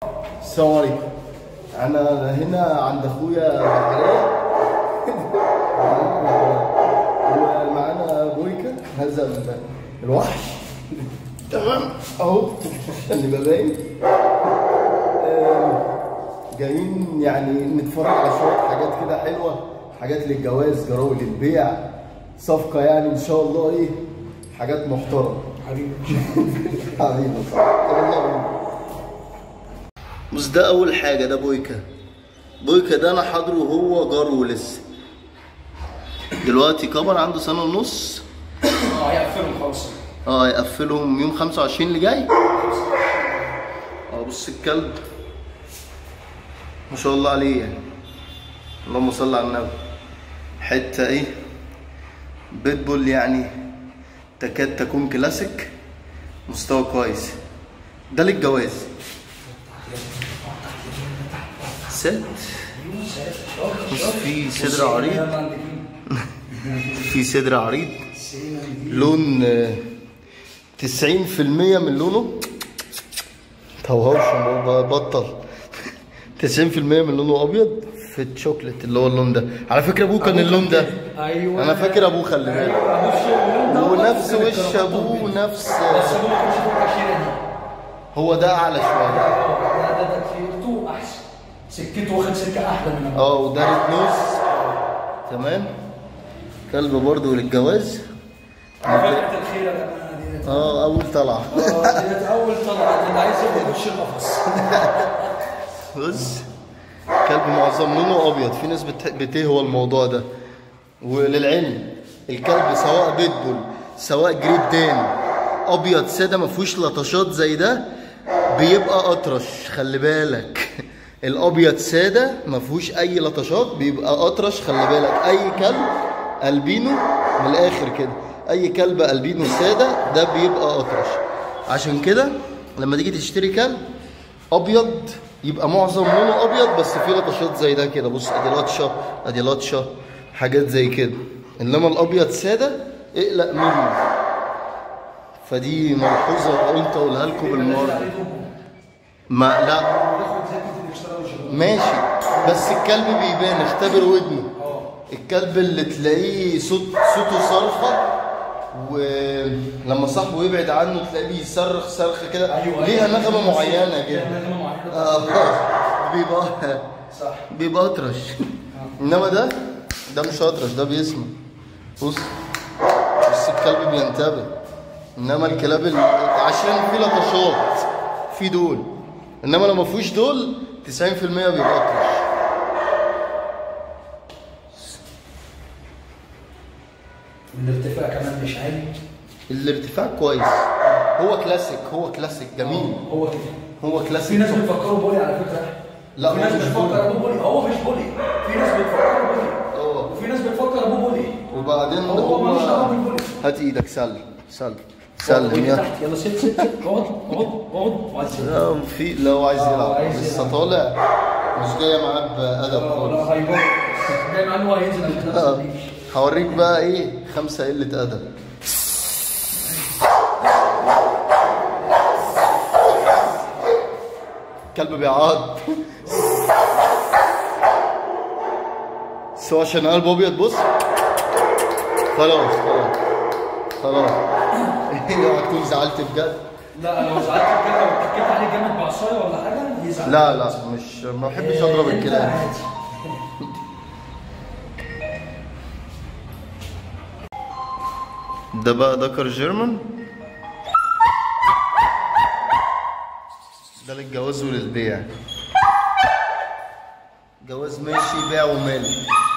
السلام عليكم انا هنا عند اخويا علاء ومعانا بويكا هذا ال- الوحش تمام اهو عشان نبقى باين آه، جايين يعني نتفرج على شويه حاجات كده حلوه حاجات للجواز جراوي للبيع صفقه يعني ان شاء الله ايه حاجات محترمه حبيبي حبيبي صح يلا بينا. بص ده اول حاجه ده بويكا بويكا ده انا حاضره وهو جاره لسه دلوقتي كبر عنده سنه ونص اه هيقفلهم خالص اه هيقفلهم يوم 25 اللي جاي اه بص الكلب ما شاء الله عليه يعني اللهم صل على النبي حته ايه بيتبول يعني تكاد تكون كلاسيك مستوى كويس ده للجواز ست بص في صدر عريض في صدر عريض لون آه، 90% من لونه توهوش بطل 90% من لونه ابيض في الشوكليت اللي هو اللون ده على فكره ابوه كان اللون ده ايوه انا فاكر ابوه خلي بالك ابوه الشغل ده ونفس بس وش الكرافتة ابوه وكده. ونفس بس ابوه ما كانش فوق التأشيرة دي هو ده اعلى شويه اه ده ده تأشيرته احسن سكته واخد سكه احلى من ابوه اه وده ريد نوز تمام كلب برضه للجواز فتحة الخيرة كمان دي اه اول طلعه اه ديت اول طلعت اللي عايز ياخد وش القفص بص كلب معظم لونه ابيض في ناس بت- بتهوى الموضوع ده وللعلم الكلب سواء بيتبول سواء جريت دان ابيض ساده ما فيهوش لطشات زي ده بيبقى اطرش خلي بالك الابيض ساده ما فيهوش اي لطشات بيبقى اطرش خلي بالك اي كلب البينو من الاخر كده اي كلب البينو ساده ده بيبقى اطرش عشان كده لما تيجي تشتري كلب ابيض يبقى معظم لونه ابيض بس فيه لطشات زي ده كده بص ادي لطشه ادي لطشه حاجات زي كده انما الابيض ساده اقلق منه فدي ملحوظه قلت اقولها لكم بالمره ما لا بياخد زي كده الاكسترا وشغل ماشي بس الكلب بيبان اختبر ودنه الكلب اللي تلاقيه صوت صوته صرخه ولما صاحبه يبعد عنه تلاقيه بيصرخ صرخه كده أيوة، ليها أيوة. نغمه معينه كده ليها نغمة معينة. اه بيبقى صح بيبقى اطرش انما ده ده مش اطرش ده بيسمع بص بس الكلب بينتبه انما الكلاب ال... عشان في لطشات في دول انما لو ما فيهوش دول 90% بيبقى اطرش الارتفاع كمان مش عالي الارتفاع كويس هو كلاسيك هو كلاسيك جميل هو كده هو في كلاسيك ناس بيفكروا بولي على فكره لا، في هو ناس مش بتفكر بولي. ابوه بولي هو مش بولي في ناس بتفكر بولي اه وفي ناس بتفكر ابوه بولي وبعدين هو ملوش دعوه بالبولي هات ايدك سلم سلم سلم يا تحت يلا ست ست ست. اقعد اقعد اقعد وعايز يلعب. لا في لو عايز آه، يلعب عايز لسه يلعب. طالع مش جايه معاه بادب لا خالص لا هيبقى جاي معاه ان هو هينزل عشان ما آه. يصليش. هوريك بقى ايه خمسه قله ادب كلب بيعض سواء عشان قلبه ابيض بص خلاص خلاص خلاص اوعى تكون زعلت بجد لا لو زعلت كده واتكيت عليه جامد بعصايه ولا حاجه يزعل لا لا مش ما بحبش اضرب إيه، الكلاب أنت عادي. ده بقى دكر جيرمان ده للجواز وللبيع جواز ماشي بيع ومال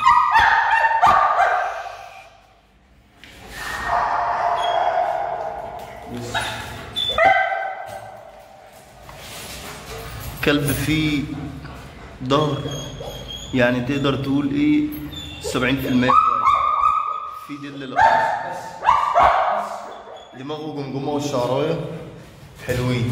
كلب فيه ظهر يعني تقدر تقول ايه 70% كويس في دل الأرض دماغه جمجمة والشعراية حلوين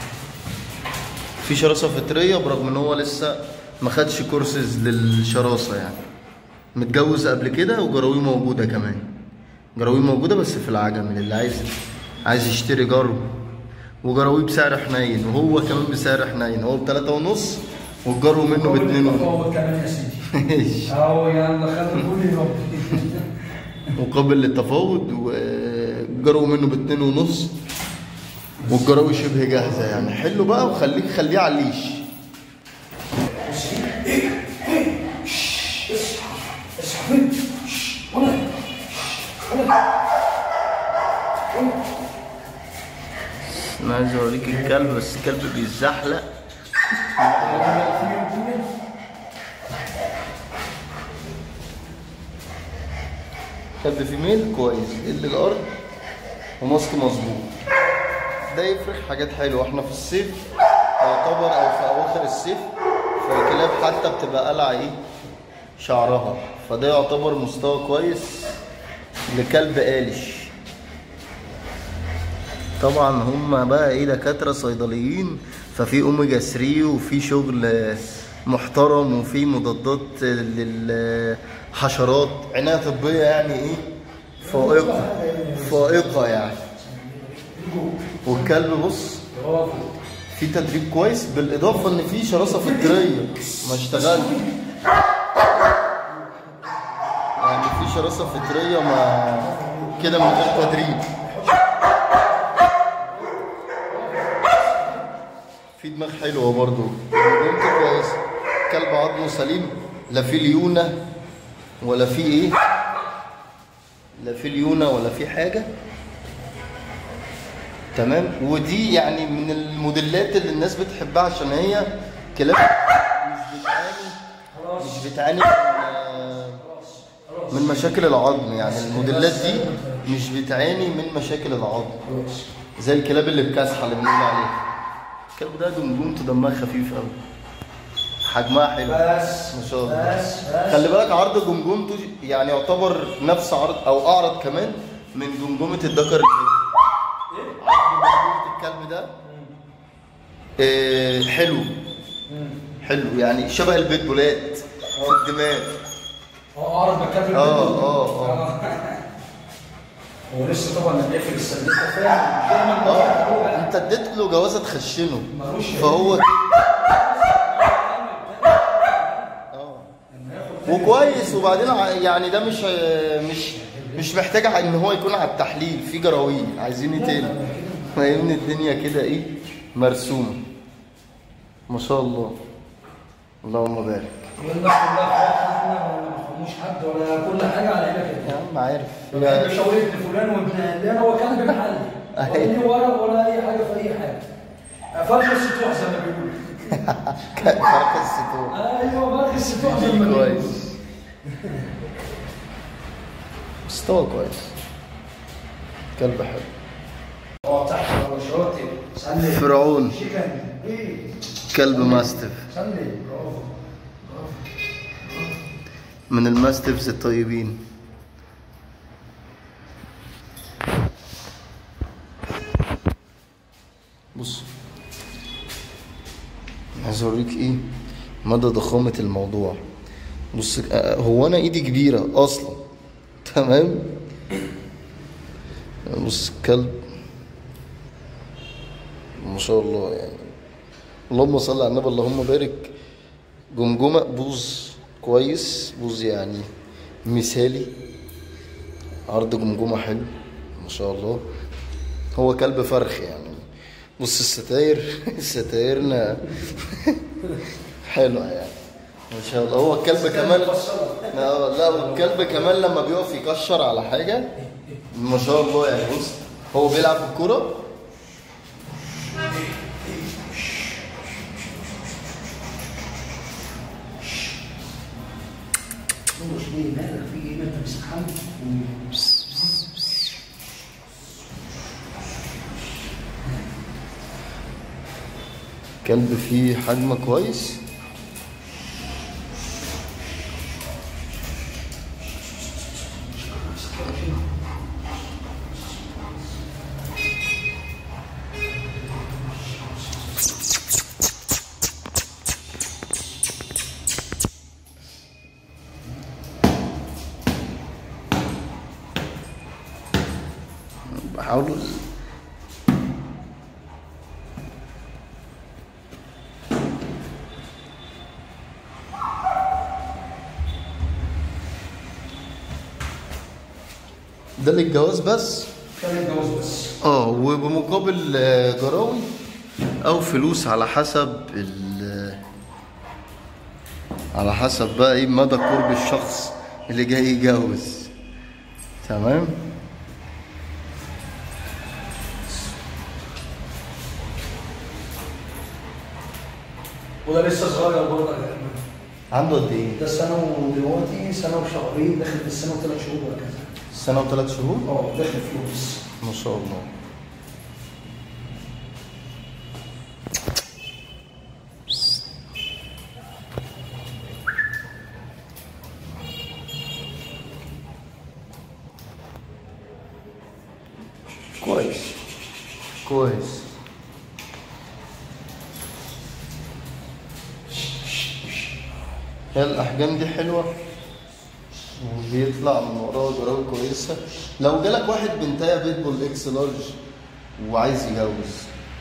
في شراسة فطرية برغم ان هو لسه ما خدش كورسز للشراسة يعني متجوز قبل كده وجراويه موجودة كمان جراويه موجودة بس في العجم اللي عايز عايز يشتري جرو وجرويه بسعر حنين وهو كمان بسعر حنين هو بتلاتة ونص والجرو منه باتنين ونص هو كمان يا سيدي اهو يلا خد كل يوم مقابل للتفاوض وجروا منه باتنين ونص والجراوي شبه جاهزة يعني حلو بقى وخليك خليه على الليش اصحى فين؟ ولا ولا انا عايز اوريك الكلب بس الكلب بيتزحلق كلب فيميل كويس اللي الارض وماسك مظبوط ده يفرق حاجات حلوه احنا في الصيف يعتبر او في اواخر الصيف فالكلاب حتى بتبقى قلع ايه شعرها فده يعتبر مستوى كويس لكلب قالش طبعا هم بقى ايه دكاتره صيدليين ففي اوميجا 3 وفي شغل محترم وفي مضادات للحشرات عنايه طبيه يعني ايه فائقه فائقه يعني والكلب بص برافو في تدريب كويس بالاضافه ان في شراسه فطريه ما اشتغلش يعني في شراسه فطريه ما كده من غير تدريب في دماغ حلوه برضو بنت كويس كلب عظمه سليم لا في ليونه ولا في ايه لا في ليونه ولا في حاجه تمام ودي يعني من الموديلات اللي الناس بتحبها عشان هي كلاب مش بتعاني مش بتعاني من, من مشاكل العظم يعني الموديلات دي مش بتعاني من مشاكل العظم زي الكلاب اللي بكاسحه اللي بنقول عليها الكلب ده جمجمته دمها خفيف قوي حجمها حلو بس ما شاء الله بس بس خلي بالك عرض جمجمته يعني يعتبر نفس عرض او اعرض كمان من جمجمه الذكر البيت عرض جمجمه الكلب ده آه، حلو حلو يعني شبه البيتبولات في الدماغ اه اعرض مكان اه اه اه هو لسه طبعا لما بيقفل السندوتش فاهم دايما اه هو انت اديت له جوازه تخشنه ملوش فهو اه وكويس وبعدين ع- يعني ده مش مش مش محتاج ان هو يكون على التحليل في جراويل عايزين ايه تاني فاهمني الدنيا كده ايه مرسومه ما شاء الله اللهم بارك والناس كلها اخواتنا ولا ما فهموش حد ولا كل حاجه على هنا يا كده عم عارف ما بحبش اقول ابن فلان وابن علان هو كان بمحل ولا ليه ورق ولا اي حاجه في اي حاجه فرش السطوح زي ما بيقولوا فرق الستور ايوه فرش السطوح زي ما بيقولوا كويس مستوى كويس كلب حلو اه تحت الرشاطي سلم فرعون شيكن ايه كلب ماستف سلم برافو من الماستفز الطيبين بص عايز اوريك ايه مدى ضخامة الموضوع بص آه، هو انا ايدي كبيرة اصلا تمام بص الكلب ما شاء الله يعني اللهم صل على النبي اللهم بارك جمجمة بوز كويس بوز يعني مثالي عرض جمجمة حلو ما شاء الله هو كلب فرخ يعني بص الستاير ستايرنا حلوة يعني ما شاء الله هو الكلب كمان لا لا والكلب كمان لما بيقف يكشر على حاجة ما شاء الله يعني بص هو بيلعب في الكورة مش ليه مالك في ايه ما انت مسحان كلب فيه حجم كويس بحاول ده للجواز بس كان الجواز بس اه وبمقابل آه، جراوي او فلوس على حسب ال على حسب بقى ايه مدى قرب الشخص اللي جاي يتجوز تمام وده لسه صغير برضه يا جماعه عنده قد ايه؟ ده سنه ودلوقتي سنه وشهرين داخل في السنه وثلاث شهور وهكذا سنة وثلاث شهور؟ اه داخل فلوس ما شاء الله كويس كويس هي الأحجام دي حلوة وبيطلع من وراه جراوي كويسة لو جالك واحد بنتايا بيتبول اكس لارج وعايز يجوز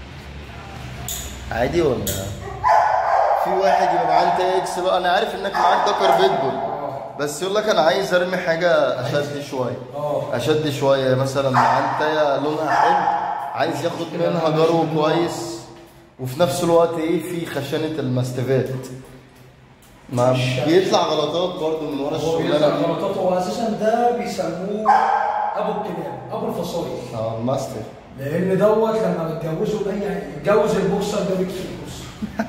عادي ولا في واحد يبقى معاه انتايا اكس لارج انا عارف انك معاك دكر بيتبول بس يقول لك انا عايز ارمي حاجة اشد شوية اه اشد شويه مثلا مع انتايه لونها حلو عايز ياخد منها جرو كويس وفي نفس الوقت ايه في خشنه الماستيفات ما بيطلع غلطات برضو من ورا هو بيطلع الشغلانه دي غلطات هو اساسا ده بيسموه ابو الكلاب ابو الفصائل اه الماستر لان دوت لما بتجوزوا اي يتجوز البوكسر ده بيكسر البوكسر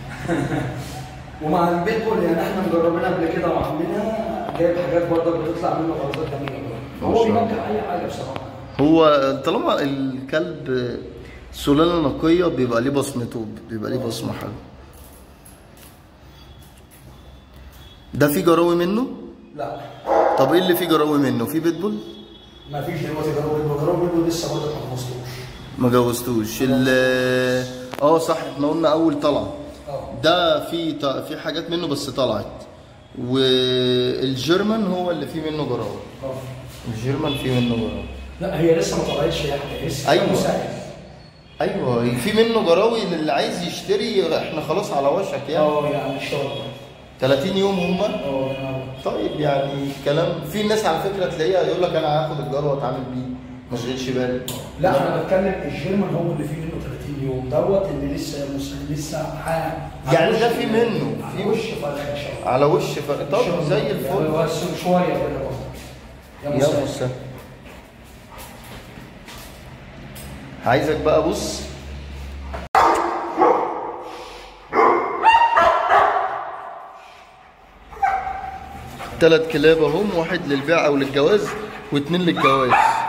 ومع البيتبول يعني احنا مجربينها قبل كده وعاملينها جايب حاجات برضه بتطلع منه غلطات جميله ما هو شاء الله. بينجح اي حاجه بصراحه هو طالما الكلب سلاله نقيه بيبقى ليه بصمته بيبقى ليه بصمه حلوه ده في جراوي منه لا طب ايه اللي فيه جراوي منه في بيتبول ما فيش دلوقتي جرب بيتبول جرب بيتبول لسه برضه ما خلصتوش ما جوزتوش ال اه صح احنا قلنا اول طلعه اه ده في ط- في حاجات منه بس طلعت والجيرمان هو اللي فيه منه جراوه اه الجيرمان فيه منه جراوه لا هي لسه ما طلعتش يا احمد لسه أيوة. مساعد ايوه في منه جراوي للي عايز يشتري احنا خلاص على وشك يعني اه يعني ان شاء الله 30 يوم هما اه يعني طيب يعني كلام في ناس على فكره تلاقيها يقول لك انا هاخد الجروه واتعامل بيه ما اشغلش بالي لا انا بتكلم الجيرمان هو اللي فيه منه 30 يوم دوت اللي لسه مس- لسه ح- يعني ده في منه في في وش فرق ان شاء الله على وش فرق طب زي الفل يعني بس شويه كده برضه يا يا مساء مساء عايزك بقى بص تلات كلاب اهم واحد للبيع او للجواز واتنين للجواز